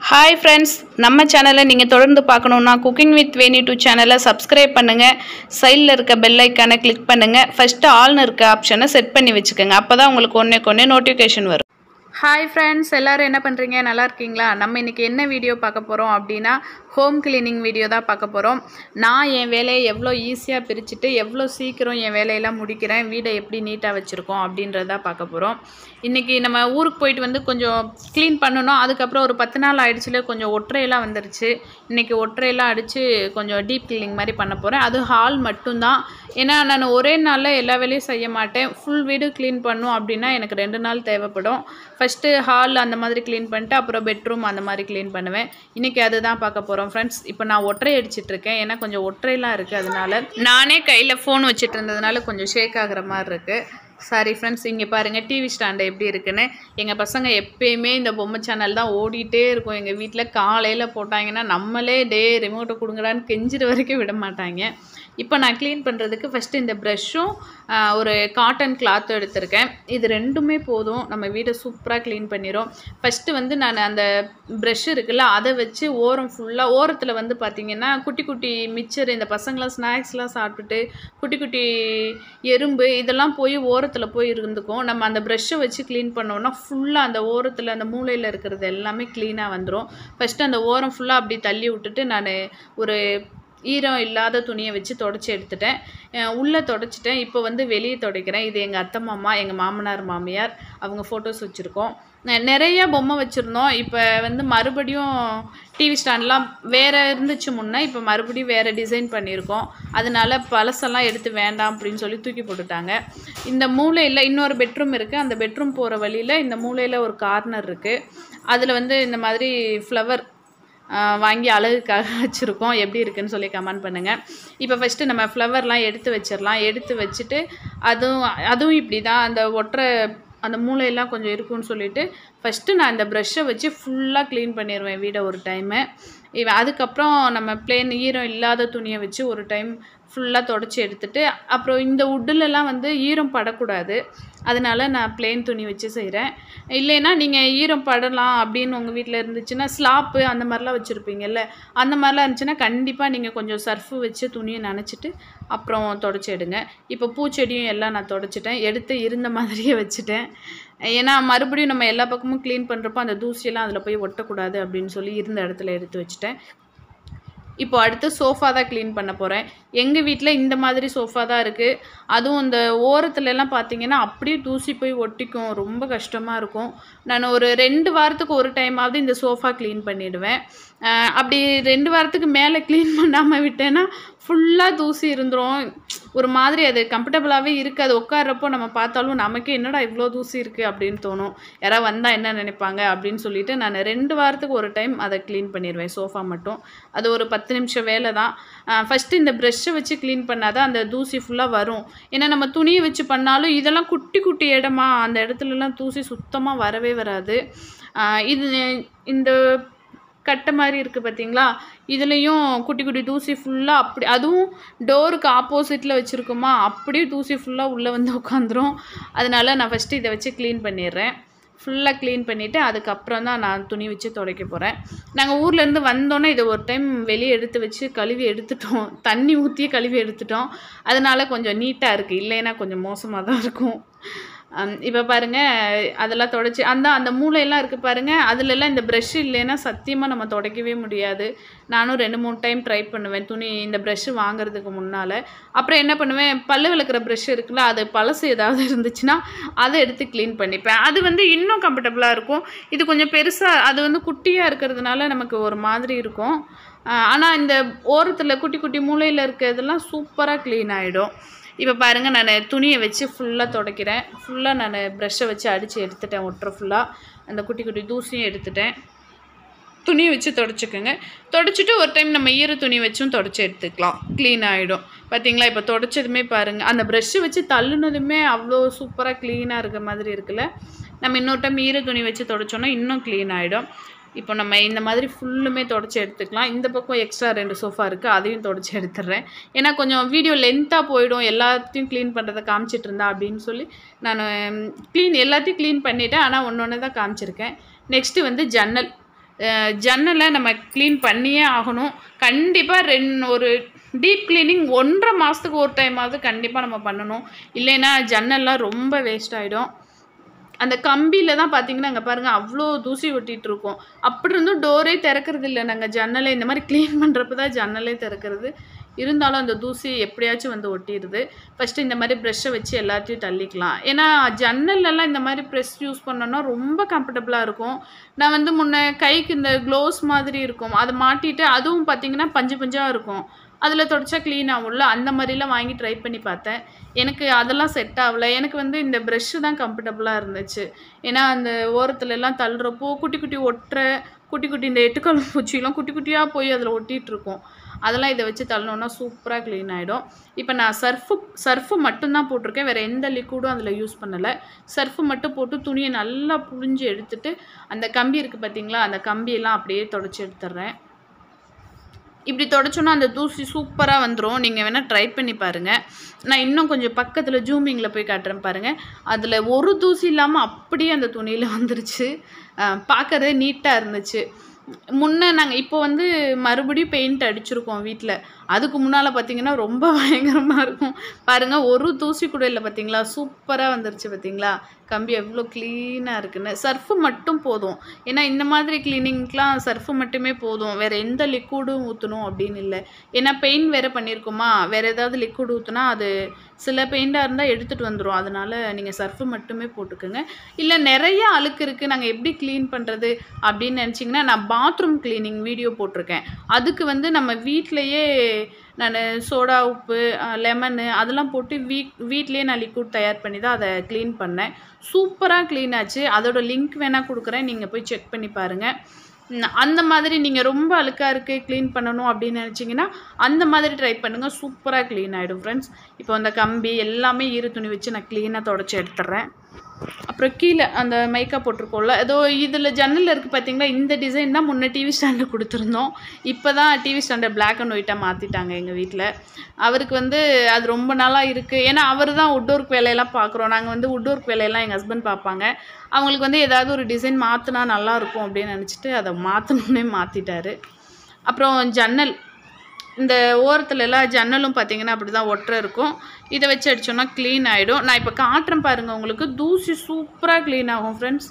hi friends நம்ம சேனலை நீங்கள் தொடர்ந்து பார்க்கணுன்னா குக்கிங் வித் வேணி டூ சேனலை சப்ஸ்கிரைப் பண்ணுங்கள் சைடில் இருக்க பெல் ஐக்கானை கிளிக் பண்ணுங்கள் ஃபஸ்ட்டு ஆல்னு இருக்க ஆப்ஷனை செட் பண்ணி வச்சுக்கோங்க அப்போ தான் உங்களுக்கு ஒன்றே கொன்னே நோட்டிஃபிகேஷன் வரும் ஹாய் ஃப்ரெண்ட்ஸ் எல்லோரும் என்ன பண்ணுறீங்க நல்லா இருக்கீங்களா நம்ம இன்றைக்கி என்ன வீடியோ பார்க்க போகிறோம் அப்படின்னா ஹோம் கிளீனிங் வீடியோ தான் பார்க்க போகிறோம் நான் என் வேலையை எவ்வளோ ஈஸியாக பிரிச்சுட்டு எவ்வளோ சீக்கிரம் என் வேலையெல்லாம் முடிக்கிறேன் வீடை எப்படி நீட்டாக வச்சுருக்கோம் அப்படின்றத பார்க்க போகிறோம் இன்றைக்கி நம்ம ஊருக்கு போயிட்டு வந்து கொஞ்சம் க்ளீன் பண்ணணும் அதுக்கப்புறம் ஒரு பத்து நாள் ஆயிடுச்சுல கொஞ்சம் ஒற்றையெல்லாம் வந்துருச்சு இன்றைக்கி ஒற்றையெல்லாம் அடித்து கொஞ்சம் டீப் க்ளீனிங் மாதிரி பண்ண போகிறேன் அது ஹால் மட்டும்தான் ஏன்னா நான் ஒரே நாளில் எல்லா வேலையும் செய்ய மாட்டேன் ஃபுல் வீடு க்ளீன் பண்ணும் அப்படின்னா எனக்கு ரெண்டு நாள் தேவைப்படும் ஃபஸ்ட்டு ஹால் அந்த மாதிரி க்ளீன் பண்ணிட்டு அப்புறம் பெட்ரூம் அந்த மாதிரி க்ளீன் பண்ணுவேன் இன்றைக்கி அதுதான் பார்க்க போகிறோம் ஃப்ரெண்ட்ஸ் இப்போ நான் ஒற்றை அடிச்சிட்டு இருக்கேன் ஏன்னா கொஞ்சம் ஒற்றையெல்லாம் இருக்குது அதனால நானே கையில் ஃபோன் வச்சுட்டு இருந்ததுனால கொஞ்சம் ஷேக் ஆகுற மாதிரி இருக்குது சாரி ஃப்ரெண்ட்ஸ் இங்கே பாருங்கள் டிவி ஸ்டாண்டு எப்படி இருக்குன்னு எங்கள் பசங்க எப்பயுமே இந்த பொம்மை சேனல் தான் ஓடிட்டே இருக்கும் எங்கள் வீட்டில் காலையில் போட்டாங்கன்னா நம்மளே டே ரிமோட்டை கொடுங்கடான்னு கெஞ்சிற வரைக்கும் விட மாட்டாங்க இப்போ நான் க்ளீன் பண்ணுறதுக்கு ஃபஸ்ட்டு இந்த ப்ரஷ்ஷும் ஒரு காட்டன் கிளாத்தும் எடுத்திருக்கேன் இது ரெண்டுமே போதும் நம்ம வீடை சூப்பராக க்ளீன் பண்ணிடும் ஃபஸ்ட்டு வந்து நான் அந்த ப்ரஷ் இருக்குல்ல அதை வச்சு ஓரம் ஃபுல்லாக ஓரத்தில் வந்து பார்த்திங்கன்னா குட்டி குட்டி மிச்சர் இந்த பசங்களாம் ஸ்நாக்ஸ்லாம் சாப்பிட்டுட்டு குட்டி குட்டி எறும்பு இதெல்லாம் போய் ஓரத்தில் போய் இருந்துக்கும் நம்ம அந்த ப்ரஷ்ஷை வச்சு க்ளீன் பண்ணோன்னா ஃபுல்லாக அந்த ஓரத்தில் அந்த மூலையில் இருக்கிறது எல்லாமே க்ளீனாக வந்துடும் ஃபஸ்ட்டு அந்த ஓரம் ஃபுல்லாக அப்படி தள்ளி விட்டுட்டு நான் ஒரு ஈரம் இல்லாத துணியை வச்சு தொடச்சி எடுத்துட்டேன் உள்ளே தொடச்சிட்டேன் இப்போ வந்து வெளியே துடைக்கிறேன் இது எங்கள் அத்தை மாமா எங்கள் மாமனார் மாமியார் அவங்க ஃபோட்டோஸ் வச்சுருக்கோம் நிறைய பொம்மை வச்சுருந்தோம் இப்போ வந்து மறுபடியும் டிவி ஸ்டாண்ட்லாம் வேறு இருந்துச்சு முன்னே இப்போ மறுபடியும் வேறு டிசைன் பண்ணியிருக்கோம் அதனால பழசெல்லாம் எடுத்து வேண்டாம் அப்படின்னு சொல்லி தூக்கி போட்டுட்டாங்க இந்த மூலையில் இன்னொரு பெட்ரூம் இருக்குது அந்த பெட்ரூம் போகிற வழியில் இந்த மூலையில் ஒரு கார்னர் இருக்குது அதில் வந்து இந்த மாதிரி ஃப்ளவர் வாங்கி அழகுக்காக வச்சுருக்கோம் எப்படி இருக்குன்னு சொல்லி கமெண்ட் பண்ணுங்கள் இப்போ ஃபஸ்ட்டு நம்ம ஃப்ளவர்லாம் எடுத்து வச்சிடலாம் எடுத்து வச்சுட்டு அதுவும் அதுவும் இப்படி தான் அந்த ஒற்றை அந்த மூளையெல்லாம் கொஞ்சம் இருக்குன்னு சொல்லிட்டு ஃபஸ்ட்டு நான் இந்த ப்ரஷ்ஷை வச்சு ஃபுல்லாக க்ளீன் பண்ணிடுவேன் வீடை ஒரு டைமு இவன் அதுக்கப்புறம் நம்ம பிளேன் ஈரம் இல்லாத துணியை வச்சு ஒரு டைம் ஃபுல்லாக தொடச்சி எடுத்துட்டு அப்புறம் இந்த உட்டுலலாம் வந்து ஈரம் படக்கூடாது அதனால நான் பிளெயின் துணி வச்சு செய்கிறேன் இல்லைன்னா நீங்கள் ஈரம் படலாம் அப்படின்னு உங்கள் வீட்டில் இருந்துச்சுன்னா ஸ்லாப்பு அந்த மாதிரிலாம் வச்சுருப்பீங்கல்ல அந்த மாதிரிலாம் இருந்துச்சுன்னா கண்டிப்பாக நீங்கள் கொஞ்சம் சர்ஃபு வச்சு துணியை நனைச்சிட்டு அப்புறம் தொடச்சி எடுங்க இப்போ பூச்செடியும் எல்லாம் நான் தொடச்சிட்டேன் எடுத்து இருந்த மாதிரியே வச்சுட்டேன் ஏன்னா மறுபடியும் நம்ம எல்லா பக்கமும் க்ளீன் பண்ணுறப்போ அந்த தூசியெல்லாம் அதில் போய் ஒட்டக்கூடாது அப்படின்னு சொல்லி இருந்த இடத்துல எடுத்து வச்சுட்டேன் இப்போ அடுத்து சோஃபா தான் க்ளீன் பண்ண போகிறேன் எங்கள் வீட்டில் இந்த மாதிரி சோஃபா தான் இருக்குது அதுவும் இந்த ஓரத்துலலாம் பார்த்தீங்கன்னா அப்படியே தூசி போய் ஒட்டிக்கும் ரொம்ப கஷ்டமாக இருக்கும் நான் ஒரு ரெண்டு வாரத்துக்கு ஒரு டைமாவது இந்த சோஃபா க்ளீன் பண்ணிவிடுவேன் அப்படி ரெண்டு வாரத்துக்கு மேலே க்ளீன் பண்ணாமல் விட்டேன்னா ஃபுல்லாக தூசி இருந்துடும் ஒரு மாதிரி அது கம்ஃபர்டபுளாகவே இருக்காது உட்கார்றப்போ நம்ம பார்த்தாலும் நமக்கே என்னடா இவ்வளோ தூசி இருக்குது அப்படின்னு தோணும் யாராவது வந்தால் என்ன நினைப்பாங்க அப்படின்னு சொல்லிட்டு நான் ரெண்டு வாரத்துக்கு ஒரு டைம் அதை க்ளீன் பண்ணிடுவேன் சோஃபா மட்டும் அது ஒரு பத்து நிமிஷம் வேலை தான் ஃபஸ்ட்டு இந்த ப்ரெஷ்ஷை வச்சு க்ளீன் பண்ணால் தான் அந்த தூசி ஃபுல்லாக வரும் ஏன்னா நம்ம துணியை வச்சு பண்ணாலும் இதெல்லாம் குட்டி குட்டி இடமா அந்த இடத்துலலாம் தூசி சுத்தமாக வரவே வராது இது இந்த கட்டை மாதிரி இருக்குது பார்த்தீங்களா இதுலேயும் குட்டி குட்டி தூசி ஃபுல்லாக அப்படி அதுவும் டோருக்கு ஆப்போசிட்டில் வச்சுருக்கோமா அப்படியே தூசி ஃபுல்லாக உள்ளே வந்து உட்காந்துரும் அதனால நான் ஃபஸ்ட்டு இதை வச்சு க்ளீன் பண்ணிடுறேன் ஃபுல்லாக க்ளீன் பண்ணிவிட்டு அதுக்கப்புறம் தான் நான் துணி வச்சு துடைக்க போகிறேன் நாங்கள் ஊர்லேருந்து வந்தோன்னே இதை ஒரு டைம் வெளியே எடுத்து வச்சு கழுவி எடுத்துட்டோம் தண்ணி ஊற்றியே கழுவி எடுத்துட்டோம் அதனால் கொஞ்சம் நீட்டாக இருக்குது இல்லைன்னா கொஞ்சம் மோசமாக தான் இருக்கும் இப்போ பாருங்கள் அதெல்லாம் தொடச்சி அந்த அந்த மூளையெல்லாம் இருக்குது பாருங்கள் அதுலலாம் இந்த ப்ரெஷ் இல்லைன்னா சத்தியமாக நம்ம துடைக்கவே முடியாது நானும் ரெண்டு மூணு டைம் ட்ரை பண்ணுவேன் துணி இந்த ப்ரெஷ்ஷு வாங்குறதுக்கு முன்னால் அப்புறம் என்ன பண்ணுவேன் பல்லு விளக்குற ப்ரெஷ் இருக்குல்ல அது பழசு ஏதாவது இருந்துச்சுன்னா அதை எடுத்து க்ளீன் பண்ணிப்பேன் அது வந்து இன்னும் கம்ஃபர்டபுளாக இருக்கும் இது கொஞ்சம் பெருசாக அது வந்து குட்டியாக இருக்கிறதுனால நமக்கு ஒரு மாதிரி இருக்கும் ஆனால் இந்த ஓரத்தில் குட்டி குட்டி மூலையில் இருக்கிறதெல்லாம் சூப்பராக க்ளீன் ஆகிடும் இப்போ பாருங்கள் நான் துணியை வச்சு ஃபுல்லாக துடைக்கிறேன் ஃபுல்லாக நான் ப்ரெஷ்ஷை வச்சு அடித்து எடுத்துட்டேன் ஒட்டுற ஃபுல்லாக அந்த குட்டி குட்டி தூசியும் எடுத்துட்டேன் துணியை வச்சு தொடச்சிக்கோங்க தொடச்சிட்டு ஒரு டைம் நம்ம ஈர துணி வச்சும் தொடச்சி எடுத்துக்கலாம் க்ளீன் ஆகிடும் பார்த்தீங்களா இப்போ தொடச்சதுமே பாருங்கள் அந்த ப்ரெஷ்ஷை வச்சு தள்ளுனதுமே அவ்வளோ சூப்பராக க்ளீனாக இருக்க மாதிரி இருக்குல்ல நம்ம இன்னொரு டைம் ஈர துணி வச்சு தொடச்சோன்னா இன்னும் க்ளீன் ஆகிடும் இப்போ நம்ம இந்த மாதிரி ஃபுல்லுமே தொடச்சி எடுத்துக்கலாம் இந்த பக்கம் எக்ஸ்ட்ரா ரெண்டு சோஃபா இருக்குது அதையும் தொடச்சி எடுத்துடுறேன் ஏன்னா கொஞ்சம் வீடியோ லென்த்தாக போயிடும் எல்லாத்தையும் க்ளீன் பண்ணுறதை காமிச்சிட்டு இருந்தா அப்படின்னு சொல்லி நான் க்ளீன் எல்லாத்தையும் க்ளீன் பண்ணிவிட்டேன் ஆனால் ஒன்று ஒன்று தான் காமிச்சிருக்கேன் நெக்ஸ்ட்டு வந்து ஜன்னல் அஹ் ஜன்னலை நம்ம க்ளீன் பண்ணியே ஆகணும் கண்டிப்பாக ரெண்டு ஒரு டீப் க்ளீனிங் ஒன்றரை மாதத்துக்கு ஒரு டைமாவது கண்டிப்பாக நம்ம பண்ணணும் இல்லைன்னா ஜன்னல்லாம் ரொம்ப வேஸ்ட் ஆகிடும் அந்த கம்பியில் தான் பார்த்தீங்கன்னா அங்கே பாருங்கள் அவ்வளோ தூசி ஒட்டிகிட்டு இருக்கோம் அப்படி இருந்தும் டோரே திறக்கிறது இல்லை நாங்கள் ஜன்னலை இந்த மாதிரி க்ளீன் பண்ணுறப்ப தான் ஜன்னலே திறக்கிறது இருந்தாலும் அந்த தூசி எப்படியாச்சும் வந்து ஒட்டிடுது ஃபஸ்ட்டு இந்த மாதிரி ப்ரெஷ்ஷை வச்சு எல்லாத்தையும் தள்ளிக்கலாம் ஏன்னா ஜன்னல்லலாம் இந்த மாதிரி ப்ரெஷ் யூஸ் பண்ணோன்னா ரொம்ப கம்ஃபர்டபுளாக இருக்கும் நான் வந்து முன்ன கைக்கு இந்த க்ளோஸ் மாதிரி இருக்கும் அதை மாட்டிட்டு அதுவும் பார்த்தீங்கன்னா பஞ்சு பஞ்சாக இருக்கும் அதில் தொடச்சா க்ளீன் ஆகும்ல அந்த மாதிரிலாம் வாங்கி ட்ரை பண்ணி பார்த்தேன் எனக்கு அதெல்லாம் செட் ஆகல எனக்கு வந்து இந்த ப்ரெஷ்ஷு தான் கம்ஃபர்டபுளாக இருந்துச்சு ஏன்னா அந்த ஓரத்துல எல்லாம் தள்ளுறப்போ குட்டி குட்டி ஒட்டுற குட்டி குட்டி இந்த எட்டுக்கால் பூச்சிலாம் குட்டி குட்டியாக போய் அதில் ஒட்டிகிட்டு இருக்கும் அதெல்லாம் இதை வச்சு தள்ளணுன்னா சூப்பராக க்ளீன் ஆகிடும் இப்போ நான் சர்ஃபு சர்ஃபு மட்டும்தான் போட்டிருக்கேன் வேறு எந்த லிக்விடும் அதில் யூஸ் பண்ணலை சர்ஃபு மட்டும் போட்டு துணியை நல்லா புழிஞ்சு எடுத்துட்டு அந்த கம்பி இருக்குது பார்த்தீங்களா அந்த கம்பியெல்லாம் அப்படியே தொடச்சி எடுத்துட்றேன் இப்படி தொடச்சோன்னா அந்த தூசி சூப்பராக வந்துடும் நீங்கள் வேணால் ட்ரை பண்ணி பாருங்கள் நான் இன்னும் கொஞ்சம் பக்கத்தில் ஜூமிங்கில் போய் காட்டுறேன் பாருங்கள் அதில் ஒரு தூசி இல்லாமல் அப்படியே அந்த துணியில் வந்துருச்சு பார்க்கறது நீட்டாக இருந்துச்சு முன்ன நாங்கள் இப்போ வந்து மறுபடியும் பெயிண்ட் அடிச்சிருக்கோம் வீட்டில் அதுக்கு முன்னால் பார்த்தீங்கன்னா ரொம்ப பயங்கரமாக இருக்கும் பாருங்கள் ஒரு தூசி கூட இல்லை பார்த்தீங்களா சூப்பராக வந்துருச்சு பார்த்தீங்களா கம்பி எவ்வளோ க்ளீனாக இருக்குன்னு சர்ஃபு மட்டும் போதும் ஏன்னா இந்த மாதிரி க்ளீனிங்க்கெலாம் சர்ஃபு மட்டுமே போதும் வேறு எந்த லிக்விடும் ஊற்றணும் அப்படின்னு இல்லை ஏன்னா பெயிண்ட் வேறு பண்ணியிருக்கோமா வேறு ஏதாவது லிக்விட் ஊற்றுனா அது சில பெயிண்டாக இருந்தால் எடுத்துகிட்டு வந்துடும் அதனால் நீங்கள் சர்ஃபு மட்டுமே போட்டுக்கோங்க இல்லை நிறைய அழுக்கு இருக்குது நாங்கள் எப்படி க்ளீன் பண்ணுறது அப்படின்னு நினச்சிங்கன்னா நான் பாத்ரூம் க்ளீனிங் வீடியோ போட்டிருக்கேன் அதுக்கு வந்து நம்ம வீட்டிலையே நான் சோடா உப்பு லெமனு அதெல்லாம் போட்டு வீட் வீட்லேயே நான் லிக்விட் தயார் பண்ணி தான் அதை க்ளீன் பண்ணேன் சூப்பராக க்ளீன் ஆச்சு அதோட லிங்க் வேணால் கொடுக்குறேன் நீங்கள் போய் செக் பண்ணி பாருங்கள் ம், அந்த மாதிரி நீங்கள் ரொம்ப அழுக்காக இருக்குது க்ளீன் பண்ணணும் அப்படின்னு நினச்சிங்கன்னா அந்த மாதிரி ட்ரை பண்ணுங்கள் சூப்பராக க்ளீன் ஆகிடும் ஃப்ரெண்ட்ஸ் இப்போ அந்த கம்பி எல்லாமே ஈர துணி வச்சு நான் க்ளீனாக தொடச்சி எடுத்துட்றேன் அப்புறம் கீழே அந்த மைக்கப் போட்டிருக்கோம்ல ஏதோ இதில் ஜன்னலில் இருக்குது பார்த்தீங்களா இந்த டிசைன் தான் முன்னே டிவி ஸ்டாண்டு கொடுத்துருந்தோம் இப்போ தான் டிவி ஸ்டாண்டை பிளாக் அண்ட் ஒயிட்டாக மாற்றிட்டாங்க எங்கள் வீட்டில் அவருக்கு வந்து அது ரொம்ப நாளாக இருக்குது ஏன்னா அவர் தான் உட் ஒர்க் வேலையெல்லாம் பார்க்குறோம் நாங்கள் வந்து உட் ஒர்க் வேலையெல்லாம் எங்கள் ஹஸ்பண்ட் பார்ப்பாங்க அவங்களுக்கு வந்து ஏதாவது ஒரு டிசைன் மாற்றினா நல்லாயிருக்கும் அப்படின்னு நினச்சிட்டு அதை மாற்றணுன்னே மாற்றிட்டாரு அப்புறம் ஜன்னல் இந்த ஓரத்துல எல்லாம் ஜன்னலும் பார்த்தீங்கன்னா அப்படி தான் ஒட்டுற இருக்கும் இதை வச்சு அடிச்சோன்னா க்ளீன் ஆகிடும் நான் இப்போ காட்டுறேன் பாருங்கள் உங்களுக்கு தூசி சூப்பராக க்ளீன் ஆகும் ஃப்ரெண்ட்ஸ்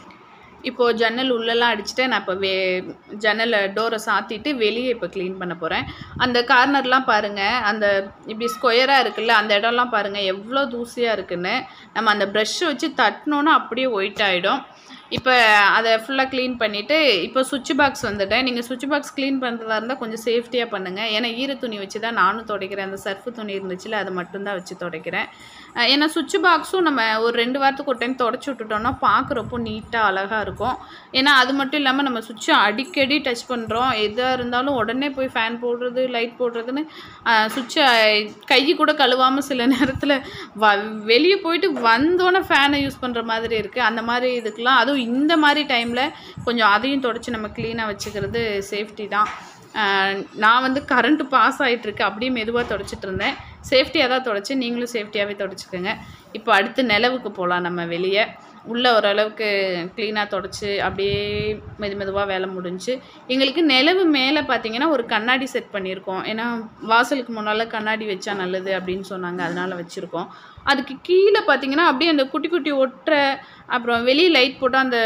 இப்போது ஜன்னல் உள்ளெல்லாம் அடிச்சுட்டு நான் இப்போ வே ஜன்னலை டோரை சாத்திட்டு வெளியே இப்போ க்ளீன் பண்ண போகிறேன் அந்த கார்னர்லாம் பாருங்கள் அந்த இப்படி ஸ்கொயராக இருக்குல்ல அந்த இடம்லாம் பாருங்கள் எவ்வளோ தூசியாக இருக்குன்னு நம்ம அந்த ப்ரஷ்ஷை வச்சு தட்டினோன்னா அப்படியே ஒயிட் ஆகிடும் இப்போ அதை ஃபுல்லாக க்ளீன் பண்ணிவிட்டு இப்போ சுவிட்ச் பாக்ஸ் வந்துட்டேன் நீங்கள் சுவிட்ச் பாக்ஸ் க்ளீன் பண்ணுறதா இருந்தால் கொஞ்சம் சேஃப்டியாக பண்ணுங்கள் ஏன்னா ஈர துணி வச்சு தான் நானும் துடைக்கிறேன் அந்த சர்ஃபு துணி இருந்துச்சுல அதை மட்டும்தான் வச்சு துடைக்கிறேன் அஹ் ஏன்னா சுவிட்ச் பாக்ஸும் நம்ம ஒரு ரெண்டு வாரத்துக்கு ஒரு டைம் தொடச்சி விட்டுட்டோம்னா பார்க்குறப்போ நீட்டாக அழகாக இருக்கும் ஏன்னா அது மட்டும் இல்லாமல் நம்ம சுவிட்சை அடிக்கடி டச் பண்ணுறோம் எதாக இருந்தாலும் உடனே போய் ஃபேன் போடுறது லைட் போடுறதுன்னு சுவிட்சை கை கூட கழுவாமல் சில நேரத்தில் வ வெளியே போயிட்டு வந்தோன்னே ஃபேனை யூஸ் பண்ணுற மாதிரி இருக்குது அந்த மாதிரி இதுக்கெலாம் அதுவும் இந்த மாதிரி டைமில் கொஞ்சம் அதையும் தொடச்சி நம்ம க்ளீனாக வச்சுக்கிறது சேஃப்டி தான் ஆஹ் நான் வந்து கரண்ட்டு பாஸ் ஆகிட்டுருக்கு அப்படியே மெதுவாக தொடச்சிட்டு இருந்தேன் சேஃப்டியாக தான் தொடச்சி நீங்களும் சேஃப்டியாகவே தொடச்சிக்கோங்க இப்போ அடுத்து நிலவுக்கு போகலாம் நம்ம வெளியே உள்ளே ஓரளவுக்கு க்ளீனாக தொடச்சி அப்படியே மெது மெதுவாக வேலை முடிஞ்சு எங்களுக்கு நிலவு மேலே பார்த்தீங்கன்னா ஒரு கண்ணாடி செட் பண்ணியிருக்கோம் ஏன்னா வாசலுக்கு முன்னால் கண்ணாடி வச்சா நல்லது அப்படின்னு சொன்னாங்க அதனால் வச்சுருக்கோம் அதுக்கு கீழே பார்த்தீங்கன்னா அப்படியே அந்த குட்டி குட்டி ஒற்றை அப்புறம் வெளியே லைட் போட்டால் அந்த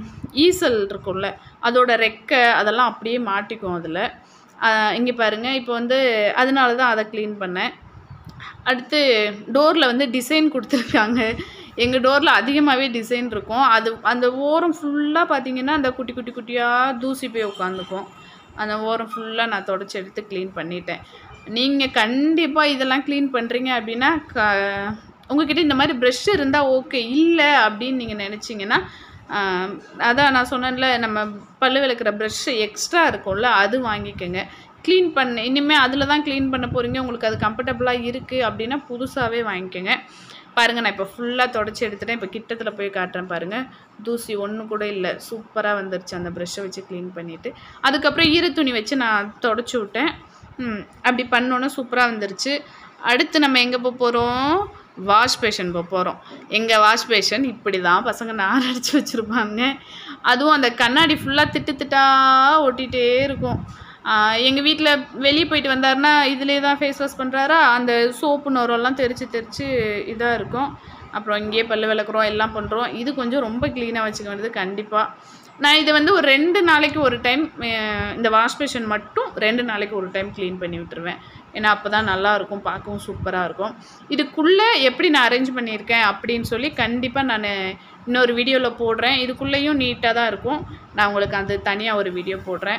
ஈசல் இருக்கும்ல அதோட ரெக்கை அதெல்லாம் அப்படியே மாட்டிக்கும் அதில் இங்கே பாருங்கள் இப்போ வந்து அதனால தான் அதை க்ளீன் பண்ணேன் அடுத்து டோரில் வந்து டிசைன் கொடுத்துருக்காங்க எங்கள் டோரில் அதிகமாகவே டிசைன் இருக்கும் அது அந்த ஓரம் ஃபுல்லாக பார்த்தீங்கன்னா அந்த குட்டி குட்டி குட்டியாக தூசி போய் உட்காந்துக்கும் அந்த ஓரம் ஃபுல்லாக நான் தொடச்சி எடுத்து க்ளீன் பண்ணிட்டேன் நீங்கள் கண்டிப்பாக இதெல்லாம் க்ளீன் பண்ணுறீங்க அப்படின்னா க உங்ககிட்ட இந்த மாதிரி ப்ரெஷ் இருந்தால் ஓகே இல்லை அப்படின்னு நீங்கள் நினச்சிங்கன்னா ஆஹ், அதான் நான் சொன்னேன்ல நம்ம பல்லு விளக்குற ப்ரெஷ்ஷு எக்ஸ்ட்ரா இருக்கும்ல அது வாங்கிக்கோங்க க்ளீன் பண்ண இனிமேல் அதில் தான் க்ளீன் பண்ண போகிறீங்க உங்களுக்கு அது கம்ஃபர்டபுளாக இருக்குது அப்படின்னா புதுசாகவே வாங்கிக்கோங்க பாருங்கள் நான் இப்போ ஃபுல்லாக தொடச்சி எடுத்துட்டேன் இப்போ கிட்டத்தில் போய் காட்டுறேன் பாருங்கள் தூசி ஒன்று கூட இல்லை சூப்பராக வந்துருச்சு அந்த ப்ரெஷ்ஷை வச்சு க்ளீன் பண்ணிவிட்டு அதுக்கப்புறம் ஈர துணி வச்சு நான் தொடச்சி விட்டேன் ம், அப்படி பண்ணோன்னே சூப்பராக வந்துருச்சு அடுத்து நம்ம எங்கே போக போகிறோம் வாஷ் பேஷன் போக போகிறோம் எங்கள் வாஷ் பேஷன் இப்படி தான் பசங்க நார் அடித்து வச்சுருப்பாங்க அதுவும் அந்த கண்ணாடி ஃபுல்லாக திட்டு திட்டா ஒட்டிகிட்டே இருக்கும் எங்கள் வீட்டில் வெளியே போயிட்டு வந்தாருன்னா இதிலே தான் ஃபேஸ் வாஷ் பண்ணுறாரா அந்த சோப்பு நோரெல்லாம் தெரித்து தெரித்து இதாக இருக்கும் அப்புறம் இங்கேயே பல்லு விளக்குறோம் எல்லாம் பண்ணுறோம் இது கொஞ்சம் ரொம்ப க்ளீனாக வச்சுக்க வேண்டியது கண்டிப்பாக நான் இதை வந்து ஒரு ரெண்டு நாளைக்கு ஒரு டைம் இந்த வாஷ் பேஷன் மட்டும் ரெண்டு நாளைக்கு ஒரு டைம் க்ளீன் பண்ணி விட்டுருவேன் ஏன்னா அப்போ தான் நல்லாயிருக்கும் பார்க்கவும் சூப்பராக இருக்கும் இதுக்குள்ளே எப்படி நான் அரேஞ்ச் பண்ணியிருக்கேன் அப்படின்னு சொல்லி கண்டிப்பாக நான் இன்னொரு வீடியோவில் போடுறேன் இதுக்குள்ளேயும் நீட்டாக தான் இருக்கும் நான் உங்களுக்கு அது தனியாக ஒரு வீடியோ போடுறேன்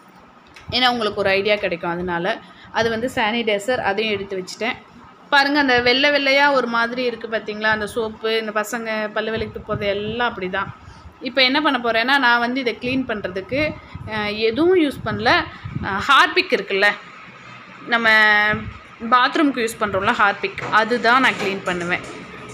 ஏன்னா உங்களுக்கு ஒரு ஐடியா கிடைக்கும் அதனால அது வந்து சானிடைசர் அதையும் எடுத்து வச்சுட்டேன் பாருங்கள் அந்த வெள்ளை வெள்ளையாக ஒரு மாதிரி இருக்குது பார்த்தீங்களா அந்த சோப்பு இந்த பசங்க பல்லு விளக்கு போகிறது எல்லாம் அப்படி தான் இப்போ என்ன பண்ண போகிறேன்னா நான் வந்து இதை க்ளீன் பண்ணுறதுக்கு எதுவும் யூஸ் பண்ணல ஹார்பிக் இருக்குல்ல நம்ம பாத்ரூம்க்கு யூஸ் பண்ணுறோம்ல ஹார்பிக் அதுதான் நான் க்ளீன் பண்ணுவேன்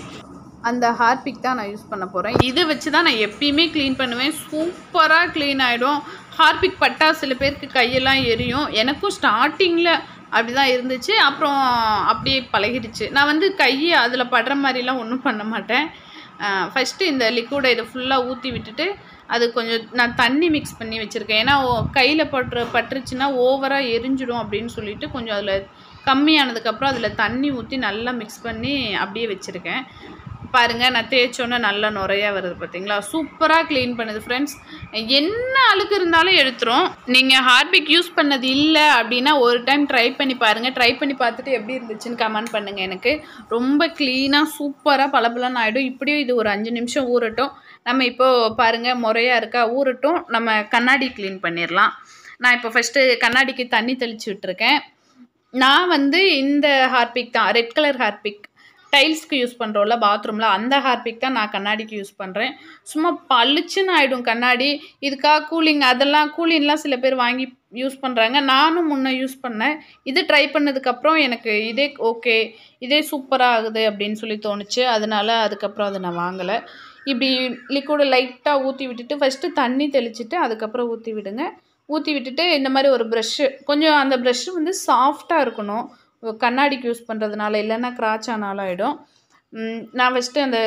அந்த ஹார்பிக் தான் நான் யூஸ் பண்ண போகிறேன் இதை வச்சு தான் நான் எப்பயுமே க்ளீன் பண்ணுவேன் சூப்பராக க்ளீன் ஆகிடும் ஹார்பிக் பட்டா சில பேருக்கு கையெல்லாம் எரியும் எனக்கும் ஸ்டார்டிங்கில் அப்படி தான் இருந்துச்சு அப்புறம் அப்படியே பழகிடுச்சு நான் வந்து கையை அதில் படுற மாதிரிலாம் ஒன்றும் பண்ண மாட்டேன் ஃபஸ்ட்டு இந்த லிக்விடை இதை ஃபுல்லாக ஊற்றி விட்டுட்டு அது கொஞ்சம் நான் தண்ணி மிக்ஸ் பண்ணி வச்சுருக்கேன் ஏன்னா கையில் பட்டுற பட்டுருச்சுன்னா ஓவராக எரிஞ்சிடும் அப்படின்னு சொல்லிட்டு கொஞ்சம் அதில் கம்மியானதுக்கப்புறம் அதில் தண்ணி ஊற்றி நல்லா மிக்ஸ் பண்ணி அப்படியே வச்சுருக்கேன் பாருங்கள் நான் தேய்ச்சோன்னே நல்லா நுறையா வருது பார்த்தீங்களா சூப்பராக க்ளீன் பண்ணுது ஃப்ரெண்ட்ஸ் என்ன அழுக்கு இருந்தாலும் எடுத்துரும் நீங்கள் ஹார்பிக் யூஸ் பண்ணது இல்லை அப்படின்னா ஒரு டைம் ட்ரை பண்ணி பாருங்கள் ட்ரை பண்ணி பார்த்துட்டு எப்படி இருந்துச்சுன்னு கமெண்ட் பண்ணுங்கள் எனக்கு ரொம்ப க்ளீனாக சூப்பராக பளபளன்னு ஆகிடும் இப்படியும் இது ஒரு அஞ்சு நிமிஷம் ஊறட்டும் நம்ம இப்போது பாருங்கள் முறையாக இருக்கா ஊறட்டும் நம்ம கண்ணாடி க்ளீன் பண்ணிடலாம் நான் இப்போ ஃபஸ்ட்டு கண்ணாடிக்கு தண்ணி தெளித்து விட்டுருக்கேன் நான் வந்து இந்த ஹார்பிக் தான் ரெட் கலர் ஹார்பிக் டைல்ஸ்க்கு யூஸ் பண்ணுறோம்ல பாத்ரூமில் அந்த ஹார்பிக் தான் நான் கண்ணாடிக்கு யூஸ் பண்ணுறேன் சும்மா பளிச்சுன்னு ஆகிடும் கண்ணாடி இதுக்காக கூலிங் அதெல்லாம் கூலிங்லாம் சில பேர் வாங்கி யூஸ் பண்ணுறாங்க நானும் முன்னே யூஸ் பண்ணேன் இது ட்ரை பண்ணதுக்கப்புறம் எனக்கு இதே ஓகே இதே சூப்பராக ஆகுது அப்படின்னு சொல்லி தோணுச்சு அதனால அதுக்கப்புறம் அதை நான் வாங்கலை இப்படி லிக்விடு லைட்டாக ஊற்றி விட்டுட்டு ஃபஸ்ட்டு தண்ணி தெளிச்சிட்டு அதுக்கப்புறம் ஊற்றி விடுங்க ஊற்றி விட்டுட்டு இந்த மாதிரி ஒரு ப்ரஷ்ஷு கொஞ்சம் அந்த ப்ரஷ்ஷு வந்து சாஃப்டாக இருக்கணும் கண்ணாடிக்கு யூஸ் பண்ணுறதுனால இல்லைன்னா கிராச் ஆனாலும் ஆகிடும் நான் ஃபஸ்ட்டு அந்த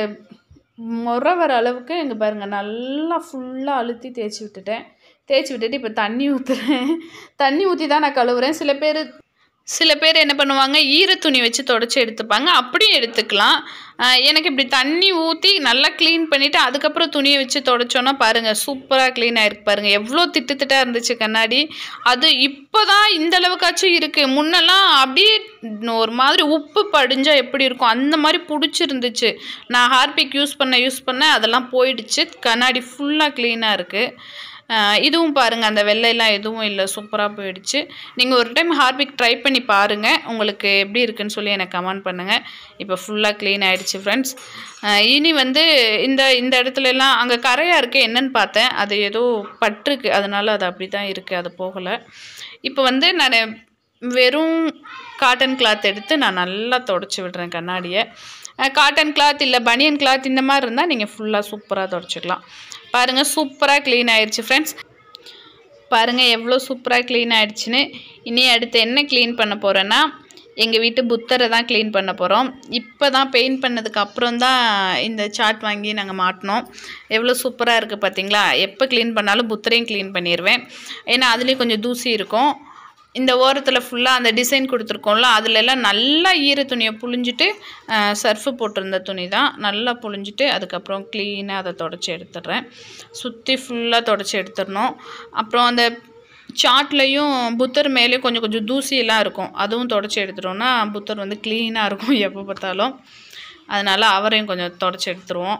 முறை வர அளவுக்கு இங்கே பாருங்கள் நல்லா ஃபுல்லாக அழுத்தி தேய்ச்சி விட்டுட்டேன் தேய்ச்சி விட்டுட்டு இப்போ தண்ணி ஊற்றுறேன் தண்ணி ஊற்றி தான் நான் கழுவுறேன் சில பேர் சில பேர் என்ன பண்ணுவாங்க ஈர துணி வச்சு தொடச்சி எடுத்துப்பாங்க அப்படியும் எடுத்துக்கலாம் எனக்கு இப்படி தண்ணி ஊற்றி நல்லா க்ளீன் பண்ணிவிட்டு அதுக்கப்புறம் துணியை வச்சு தொடச்சோன்னா பாருங்கள் சூப்பராக க்ளீன் ஆகிருக்கு பாருங்கள் எவ்வளோ திட்டு திட்டாக இருந்துச்சு கண்ணாடி அது இப்போ தான் இந்த அளவுக்காச்சும் இருக்குது முன்னெல்லாம் அப்படியே ஒரு மாதிரி உப்பு படிஞ்சால் எப்படி இருக்கும் அந்த மாதிரி பிடிச்சிருந்துச்சு நான் ஹார்பிக் யூஸ் பண்ண யூஸ் பண்ண அதெல்லாம் போயிடுச்சு கண்ணாடி ஃபுல்லாக க்ளீனாக இருக்குது இதுவும் பாருங்கள் அந்த வெள்ளையெல்லாம் எதுவும் இல்லை சூப்பராக போயிடுச்சு நீங்கள் ஒரு டைம் ஹார்பிக் ட்ரை பண்ணி பாருங்கள் உங்களுக்கு எப்படி இருக்குன்னு சொல்லி எனக்கு கமெண்ட் பண்ணுங்கள் இப்போ ஃபுல்லாக க்ளீன் ஆகிடுச்சு ஃப்ரெண்ட்ஸ் இனி வந்து இந்த இந்த இடத்துலலாம் அங்கே கரையாக இருக்குது என்னன்னு பார்த்தேன் அது ஏதோ பட்டிருக்கு அதனால் அது அப்படி தான் இருக்குது அது போகலை இப்போ வந்து நான் வெறும் காட்டன் கிளாத் எடுத்து நான் நல்லா தொடச்சி விடுறேன் கண்ணாடியை காட்டன் கிளாத் இல்லை பனியன் கிளாத் இந்த மாதிரி இருந்தால் நீங்கள் ஃபுல்லாக சூப்பராக தொடச்சிக்கலாம் பாருங்கள் சூப்பராக க்ளீன் ஆயிடுச்சு ஃப்ரெண்ட்ஸ் பாருங்கள் எவ்வளோ சூப்பராக க்ளீன் ஆயிடுச்சுன்னு இனி அடுத்து என்ன க்ளீன் பண்ண போகிறேன்னா எங்கள் வீட்டு புத்தரை தான் க்ளீன் பண்ண போகிறோம் இப்போ தான் பெயிண்ட் பண்ணதுக்கு அப்புறம் தான் இந்த சாட் வாங்கி நாங்கள் மாட்டினோம் எவ்வளோ சூப்பராக இருக்குது பார்த்தீங்களா எப்போ க்ளீன் பண்ணாலும் புத்தரையும் க்ளீன் பண்ணிடுவேன் ஏன்னா அதுலேயும் கொஞ்சம் தூசி இருக்கும் இந்த ஓரத்தில் ஃபுல்லாக அந்த டிசைன் கொடுத்துருக்கோம்ல அதுல எல்லாம் நல்லா ஈர துணியை புழிஞ்சிட்டு சர்ஃபு போட்டிருந்த துணி தான் நல்லா புழிஞ்சிட்டு அதுக்கப்புறம் க்ளீனாக அதை தொடச்சி எடுத்துடுறேன் சுற்றி ஃபுல்லாக தொடச்சி எடுத்துடணும் அப்புறம் அந்த சாட்லேயும் புத்தர் மேலேயும் கொஞ்சம் கொஞ்சம் தூசியெல்லாம் இருக்கும் அதுவும் தொடச்சி எடுத்துட்டோம்னா புத்தர் வந்து க்ளீனாக இருக்கும் எப்போ பார்த்தாலும் அதனால் அவரையும் கொஞ்சம் தொடச்சி எடுத்துருவோம்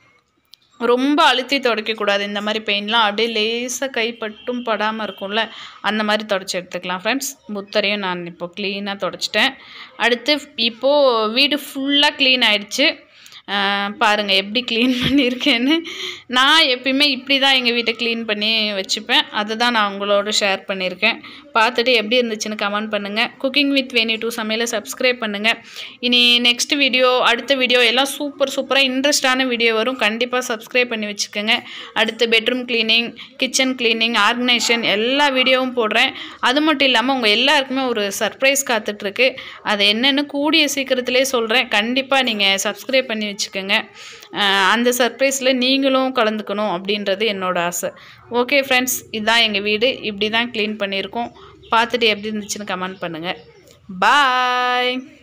ரொம்ப அழுத்தி துடைக்கக்கூடாது இந்த மாதிரி பெயின்லாம் அப்படியே லேசாக கைப்பட்டும் படாமல் இருக்கும்ல அந்த மாதிரி தொடச்சி எடுத்துக்கலாம் ஃப்ரெண்ட்ஸ் புத்தரையும் நான் இப்போ க்ளீனாக தொடச்சிட்டேன் அடுத்து இப்போது வீடு ஃபுல்லாக க்ளீன் ஆயிடுச்சு பாருங்கள் எப்படி க்ளீன் பண்ணியிருக்கேன்னு நான் எப்பயுமே இப்படி தான் எங்கள் வீட்டை க்ளீன் பண்ணி வச்சுப்பேன் அதை தான் நான் உங்களோட ஷேர் பண்ணியிருக்கேன் பார்த்துட்டு எப்படி இருந்துச்சுன்னு கமெண்ட் பண்ணுங்கள் குக்கிங் வித் வேணி டூ சமையலை சப்ஸ்கிரைப் பண்ணுங்கள் இனி நெக்ஸ்ட் வீடியோ அடுத்த வீடியோ எல்லாம் சூப்பர் சூப்பராக இன்ட்ரெஸ்டான வீடியோ வரும் கண்டிப்பாக சப்ஸ்கிரைப் பண்ணி வச்சுக்கோங்க அடுத்து bedroom cleaning kitchen cleaning organisation எல்லா வீடியோவும் போடுறேன் அது மட்டும் இல்லாமல் உங்கள் எல்லாருக்குமே ஒரு சர்ப்ரைஸ் காத்துட்ருக்கு அது என்னென்னு கூடிய சீக்கிரத்திலே சொல்கிறேன் கண்டிப்பாக நீங்கள் சப்ஸ்கிரைப் பண்ணி வச்சுக்கோங்க அஹ் அந்த சர்ப்ரைஸில் நீங்களும் கலந்துக்கணும் அப்படின்றது என்னோட ஆசை ஓகே ஃப்ரெண்ட்ஸ் இதுதான் எங்கள் வீடு இப்படி தான் க்ளீன் பண்ணியிருக்கோம் பார்த்துட்டு எப்படி இருந்துச்சுன்னு கமெண்ட் பண்ணுங்கள் பாய்